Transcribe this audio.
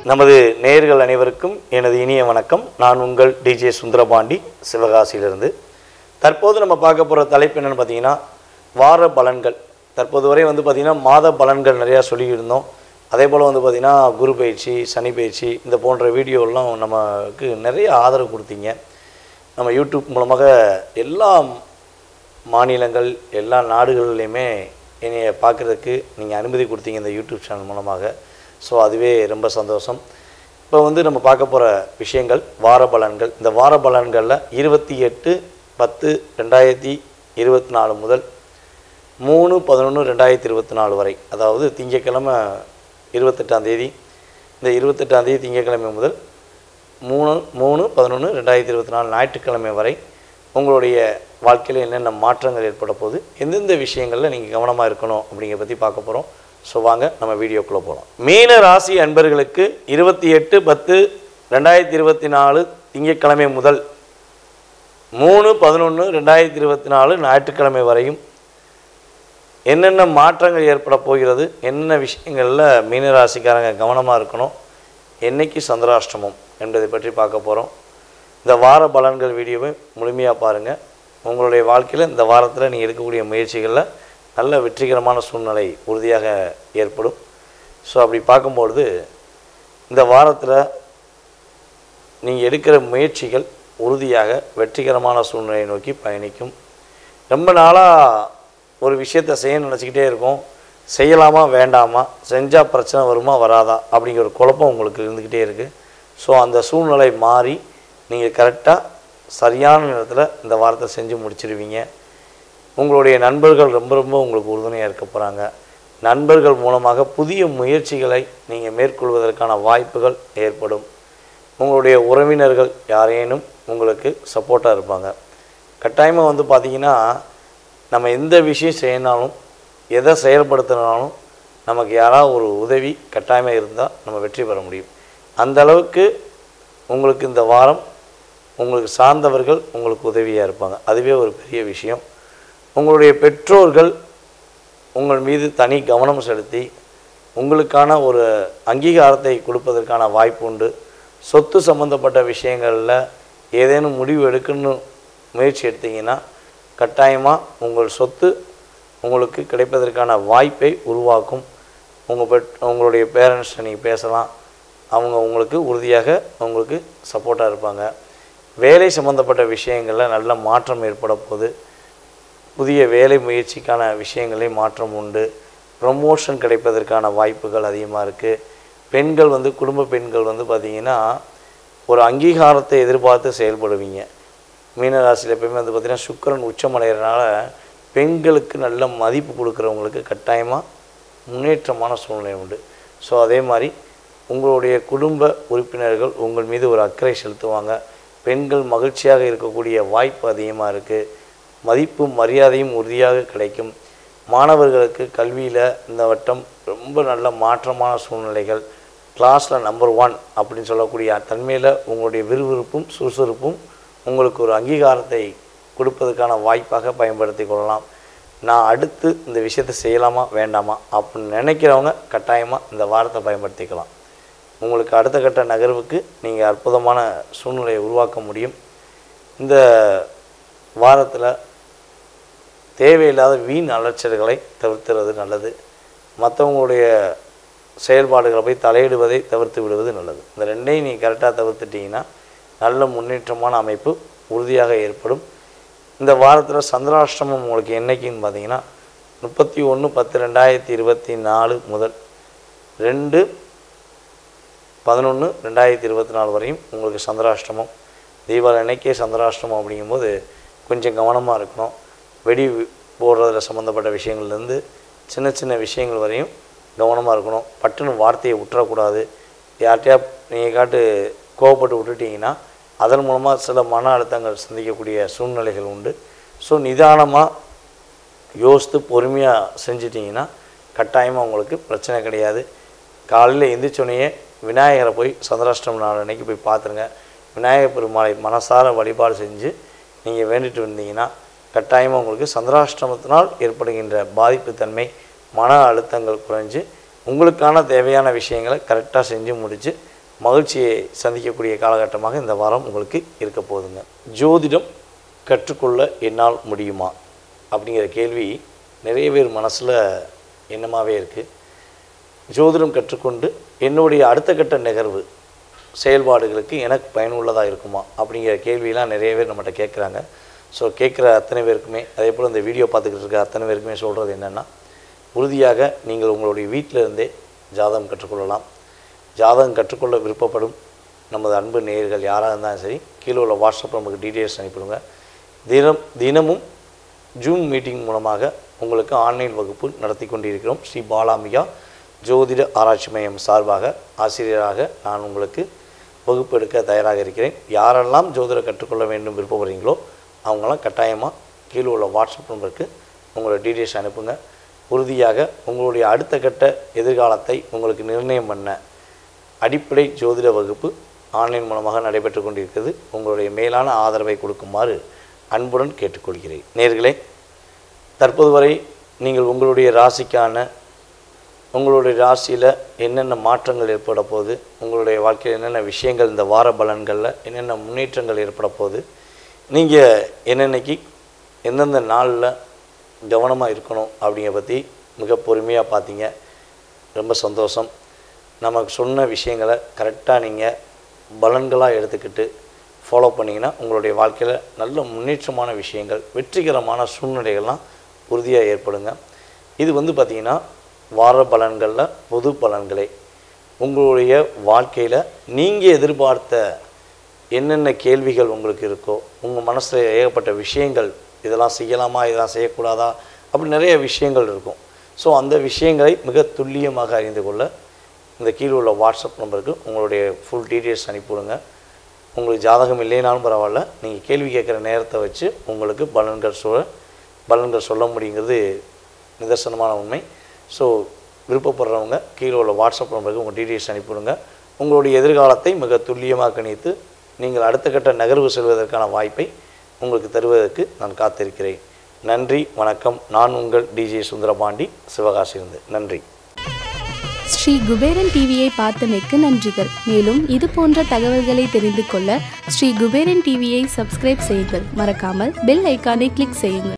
நமது நேயர்கள் அனைவருக்கும் எனது இனிய வணக்கம் நான் உங்கள் டிஜே சுந்தரபாண்டி சிவகாசியிலிருந்து தற்போது நம்ம பார்க்க போகிற தலைப்பு என்னென்னு பார்த்தீங்கன்னா வார பலன்கள் தற்போது வரை வந்து பார்த்திங்கன்னா மாத பலன்கள் நிறையா சொல்லியிருந்தோம் அதே போல் வந்து பார்த்திங்கன்னா குரு பயிற்சி சனி பயிற்சி இந்த போன்ற வீடியோலாம் நமக்கு நிறைய ஆதரவு கொடுத்தீங்க நம்ம யூடியூப் மூலமாக எல்லா மாநிலங்கள் எல்லா நாடுகள்லையுமே என்னைய பார்க்குறதுக்கு நீங்கள் அனுமதி கொடுத்தீங்க இந்த யூடியூப் சேனல் மூலமாக ஸோ அதுவே ரொம்ப சந்தோஷம் இப்போ வந்து நம்ம பார்க்க போகிற விஷயங்கள் வார பலன்கள் இந்த வார பலன்களில் இருபத்தி எட்டு பத்து ரெண்டாயிரத்தி இருபத்தி நாலு முதல் மூணு பதினொன்று ரெண்டாயிரத்தி இருபத்தி நாலு வரை அதாவது திங்கட்கிழமை இருபத்தெட்டாம் தேதி இந்த இருபத்தெட்டாம் தேதி திங்கட்கிழமை முதல் மூணு மூணு பதினொன்று ரெண்டாயிரத்தி இருபத்தி நாலு ஞாயிற்றுக்கிழமை வரை உங்களுடைய வாழ்க்கையில் என்னென்ன மாற்றங்கள் ஏற்பட போகுது எந்தெந்த விஷயங்களில் நீங்கள் கவனமாக இருக்கணும் அப்படிங்கிறத பற்றி பார்க்க போகிறோம் ஸோ வாங்க நம்ம வீடியோக்குள்ளே போகலாம் மீன ராசி அன்பர்களுக்கு இருபத்தி எட்டு பத்து ரெண்டாயிரத்தி இருபத்தி நாலு திங்கட்கிழமை முதல் மூணு பதினொன்று ரெண்டாயிரத்தி இருபத்தி நாலு ஞாயிற்றுக்கிழமை வரையும் என்னென்ன மாற்றங்கள் ஏற்பட போகிறது என்னென்ன விஷயங்களில் மீனராசிக்காரங்க கவனமாக இருக்கணும் என்னைக்கு சந்திராஷ்டமம் என்பதை பற்றி பார்க்க போகிறோம் இந்த வார பலன்கள் வீடியோவை முழுமையாக பாருங்கள் உங்களுடைய வாழ்க்கையில் இந்த வாரத்தில் நீங்கள் எடுக்கக்கூடிய முயற்சிகளில் நல்ல வெற்றிகரமான சூழ்நிலை உறுதியாக ஏற்படும் ஸோ அப்படி பார்க்கும்பொழுது இந்த வாரத்தில் நீங்கள் எடுக்கிற முயற்சிகள் உறுதியாக வெற்றிகரமான சூழ்நிலையை நோக்கி பயணிக்கும் ரொம்ப நாளாக ஒரு விஷயத்தை செய்ய நினச்சிக்கிட்டே இருக்கோம் செய்யலாமா வேண்டாமா செஞ்சால் பிரச்சனை வருமா வராதா அப்படிங்கிற ஒரு குழப்பம் உங்களுக்கு இருந்துக்கிட்டே இருக்குது ஸோ அந்த சூழ்நிலை மாறி நீங்கள் கரெக்டாக சரியான நேரத்தில் இந்த வாரத்தை செஞ்சு முடிச்சிருவீங்க உங்களுடைய நண்பர்கள் ரொம்ப ரொம்ப உங்களுக்கு உறுதுணையாக இருக்க போகிறாங்க நண்பர்கள் மூலமாக புதிய முயற்சிகளை நீங்கள் மேற்கொள்வதற்கான வாய்ப்புகள் ஏற்படும் உங்களுடைய உறவினர்கள் யாரேனும் உங்களுக்கு சப்போர்ட்டாக இருப்பாங்க கட்டாயமாக வந்து பார்த்திங்கன்னா நம்ம எந்த விஷயம் செய்யினாலும் எதை செயல்படுத்தினாலும் நமக்கு யாராவது ஒரு உதவி கட்டாயமாக இருந்தால் நம்ம வெற்றி பெற முடியும் அந்த அளவுக்கு உங்களுக்கு இந்த வாரம் உங்களுக்கு சார்ந்தவர்கள் உங்களுக்கு உதவியாக இருப்பாங்க அதுவே ஒரு பெரிய விஷயம் உங்களுடைய பெற்றோர்கள் உங்கள் மீது தனி கவனம் செலுத்தி உங்களுக்கான ஒரு அங்கீகாரத்தை கொடுப்பதற்கான வாய்ப்பு உண்டு சொத்து சம்மந்தப்பட்ட விஷயங்களில் ஏதேனும் முடிவு எடுக்கணும் முயற்சி எடுத்தீங்கன்னா கட்டாயமாக உங்கள் சொத்து உங்களுக்கு கிடைப்பதற்கான வாய்ப்பை உருவாக்கும் உங்கள் பெட் உங்களுடைய பேரண்ட்ஸை நீங்கள் பேசலாம் அவங்க உங்களுக்கு உறுதியாக உங்களுக்கு சப்போர்ட்டாக இருப்பாங்க வேலை சம்மந்தப்பட்ட விஷயங்களில் நல்ல மாற்றம் ஏற்பட போகுது புதிய வேலை முயற்சிக்கான விஷயங்களே மாற்றம் உண்டு ப்ரமோஷன் கிடைப்பதற்கான வாய்ப்புகள் அதிகமாக இருக்குது பெண்கள் வந்து குடும்ப பெண்கள் வந்து பார்த்திங்கன்னா ஒரு அங்கீகாரத்தை எதிர்பார்த்து செயல்படுவீங்க மீனராசியில் எப்பயுமே வந்து பார்த்திங்கன்னா சுக்கரன் உச்சமடைகிறனால பெண்களுக்கு நல்ல மதிப்பு கொடுக்குறவங்களுக்கு கட்டாயமாக முன்னேற்றமான சூழ்நிலை உண்டு ஸோ அதே மாதிரி உங்களுடைய குடும்ப உறுப்பினர்கள் உங்கள் மீது ஒரு அக்கறை செலுத்துவாங்க பெண்கள் மகிழ்ச்சியாக இருக்கக்கூடிய வாய்ப்பு அதிகமாக இருக்குது மதிப்பும் மரியாதையும் உறுதியாக கிடைக்கும் மாணவர்களுக்கு கல்வியில் இந்த வட்டம் ரொம்ப நல்ல மாற்றமான சூழ்நிலைகள் கிளாஸில் நம்பர் ஒன் அப்படின்னு சொல்லக்கூடிய தன்மையில் உங்களுடைய விறுவிறுப்பும் சுறுசுறுப்பும் உங்களுக்கு ஒரு அங்கீகாரத்தை கொடுப்பதற்கான வாய்ப்பாக பயன்படுத்தி கொள்ளலாம் நான் அடுத்து இந்த விஷயத்தை செய்யலாமா வேண்டாமா அப்படின்னு நினைக்கிறவங்க கட்டாயமாக இந்த வாரத்தை பயன்படுத்திக்கலாம் உங்களுக்கு அடுத்த கட்ட நகர்வுக்கு நீங்கள் அற்புதமான சூழ்நிலையை உருவாக்க முடியும் இந்த வாரத்தில் தேவையில்லாத வீண் அலைச்சல்களை தவிர்த்துறது நல்லது மற்றவங்களுடைய செயல்பாடுகளை போய் தலையிடுவதை தவிர்த்து விடுவது நல்லது இந்த ரெண்டையும் நீங்கள் கரெக்டாக தவிர்த்துட்டிங்கன்னா நல்ல முன்னேற்றமான அமைப்பு உறுதியாக ஏற்படும் இந்த வாரத்தில் சந்திராஷ்டமம் உங்களுக்கு என்னைக்குன்னு பார்த்தீங்கன்னா முப்பத்தி ஒன்று பத்து ரெண்டாயிரத்தி இருபத்தி நாலு முதல் ரெண்டு பதினொன்று ரெண்டாயிரத்தி இருபத்தி நாலு வரையும் உங்களுக்கு சந்திராஷ்டமம் தீபாவளி அன்னைக்கே சந்திராஷ்டமம் அப்படிங்கும்போது கொஞ்சம் கவனமாக இருக்கணும் வெடி போடுறதுல சம்மந்தப்பட்ட விஷயங்கள்லேருந்து சின்ன சின்ன விஷயங்கள் வரையும் கவனமாக இருக்கணும் பட்டுன்னு வார்த்தையை விட்டுறக்கூடாது யார்கிட்டயா நீங்கள் காட்டு கோவப்பட்டு விட்டுட்டிங்கன்னா அதன் மூலமாக சில மன அழுத்தங்கள் சந்திக்கக்கூடிய சூழ்நிலைகள் உண்டு ஸோ நிதானமாக யோசித்து பொறுமையாக செஞ்சிட்டிங்கன்னா கட்டாயமாக உங்களுக்கு பிரச்சனை கிடையாது காலையில் எந்திரிச்சோடனே விநாயகரை போய் சந்திராஷ்டம நாள் அன்னைக்கு போய் பார்த்துருங்க விநாயகர் பெருமாளை மனசார வழிபாடு செஞ்சு நீங்கள் வேண்டிட்டு வந்தீங்கன்னா கட்டாயமாக உங்களுக்கு சந்திராஷ்டமத்தினால் ஏற்படுகின்ற பாதிப்புத்தன்மை மன அழுத்தங்கள் குறைஞ்சு உங்களுக்கான தேவையான விஷயங்களை கரெக்டாக செஞ்சு முடித்து மகிழ்ச்சியை சந்திக்கக்கூடிய காலகட்டமாக இந்த வாரம் உங்களுக்கு இருக்க போகுதுங்க ஜோதிடம் கற்றுக்கொள்ள என்னால் முடியுமா அப்படிங்கிற கேள்வி நிறைய பேர் மனசில் எண்ணமாகவே இருக்குது ஜோதிடம் கற்றுக்கொண்டு என்னுடைய அடுத்த கட்ட நகர்வு செயல்பாடுகளுக்கு எனக்கு பயனுள்ளதாக இருக்குமா அப்படிங்கிற கேள்வியெல்லாம் நிறைய பேர் நம்மகிட்ட கேட்குறாங்க ஸோ கேட்குற அத்தனை பேருக்குமே அதே போல் இந்த வீடியோ பார்த்துக்கிட்டு இருக்க அத்தனை பேருக்குமே சொல்கிறது என்னென்னா உறுதியாக நீங்கள் உங்களுடைய வீட்டில் இருந்தே ஜாதகம் கற்றுக்கொள்ளலாம் ஜாதகம் கற்றுக்கொள்ள விருப்பப்படும் நமது அன்பு நேயர்கள் யாராக இருந்தாலும் சரி கீழே உள்ள வாட்ஸ்அப் நமக்கு டீட்டெயில்ஸ் அனுப்பிடுங்க தினம் தினமும் ஜூம் மீட்டிங் மூலமாக உங்களுக்கு ஆன்லைன் வகுப்பு நடத்தி கொண்டிருக்கிறோம் ஸ்ரீ பாலாம்பிகா ஜோதிட ஆராய்ச்சி மையம் சார்பாக ஆசிரியராக நான் உங்களுக்கு வகுப்பு எடுக்க தயாராக இருக்கிறேன் யாரெல்லாம் ஜோதிடம் கற்றுக்கொள்ள வேண்டும் விருப்பப்படுறீங்களோ அவங்களாம் கட்டாயமாக கீழே உள்ள வாட்ஸ்அப் நம்பருக்கு உங்களோட டீட்டெயில்ஸ் அனுப்புங்க உறுதியாக உங்களுடைய அடுத்த கட்ட எதிர்காலத்தை உங்களுக்கு நிர்ணயம் பண்ண அடிப்படை ஜோதிட வகுப்பு ஆன்லைன் மூலமாக நடைபெற்று கொண்டிருக்கிறது உங்களுடைய மேலான ஆதரவை கொடுக்குமாறு அன்புடன் கேட்டுக்கொள்கிறேன் நேர்களே தற்போது வரை நீங்கள் உங்களுடைய ராசிக்கான உங்களுடைய ராசியில் என்னென்ன மாற்றங்கள் ஏற்பட போகுது உங்களுடைய வாழ்க்கையில் என்னென்ன விஷயங்கள் இந்த வார பலன்களில் என்னென்ன முன்னேற்றங்கள் ஏற்பட போகுது நீங்கள் என்னென்னைக்கு எந்தெந்த நாளில் கவனமாக இருக்கணும் அப்படிங்கிற பற்றி மிக பொறுமையாக பார்த்தீங்க ரொம்ப சந்தோஷம் நமக்கு சொன்ன விஷயங்களை கரெக்டாக நீங்கள் பலன்களாக எடுத்துக்கிட்டு ஃபாலோ பண்ணிங்கன்னா உங்களுடைய வாழ்க்கையில் நல்ல முன்னேற்றமான விஷயங்கள் வெற்றிகரமான சூழ்நிலைகள்லாம் உறுதியாக ஏற்படுங்க இது வந்து பார்த்திங்கன்னா வார பலன்களில் பொது பலன்களே உங்களுடைய வாழ்க்கையில் நீங்கள் எதிர்பார்த்த என்னென்ன கேள்விகள் உங்களுக்கு இருக்கோ உங்கள் மனசில் ஏகப்பட்ட விஷயங்கள் இதெல்லாம் செய்யலாமா இதெல்லாம் செய்யக்கூடாதா அப்படி நிறைய விஷயங்கள் இருக்கும் ஸோ அந்த விஷயங்களை மிக துல்லியமாக அறிந்து கொள்ள இந்த கீழே உள்ள வாட்ஸ்அப் நம்பருக்கு உங்களுடைய ஃபுல் டீட்டெயில்ஸ் அனுப்பிவிடுங்க உங்களுக்கு ஜாதகம் இல்லைனாலும் பரவாயில்ல நீங்கள் கேள்வி கேட்குற நேரத்தை வச்சு உங்களுக்கு பலன்கள் சொல்ல பலன்கள் சொல்ல முடியுங்கிறது நிதர்சனமான உண்மை ஸோ விருப்பப்படுறவங்க கீழே உள்ள வாட்ஸ்அப் நம்பருக்கு உங்கள் டீட்டெயில்ஸ் அனுப்பிவிடுங்க உங்களுடைய எதிர்காலத்தை மிக துல்லியமாக கணித்து நீங்கள் அடுத்த கட்ட நகர்வு செல்வதற்கான வாய்ப்பை உங்களுக்கு தருவதற்கு நான் காத்திருக்கிறேன் நன்றி வணக்கம் நான் உங்கள் டிஜே சுந்தரபாண்டி சிவகாசியிலிருந்து நன்றி ஸ்ரீ குபேரன் டிவியை பார்த்தமைக்கு நன்றிகள் மேலும் இது போன்ற தகவல்களை தெரிந்து கொள்ள ஸ்ரீ குபேரன் டிவியை சப்ஸ்கிரைப் செய்யுங்கள் மறக்காமல் பெல் ஐக்கானை கிளிக் செய்யுங்கள்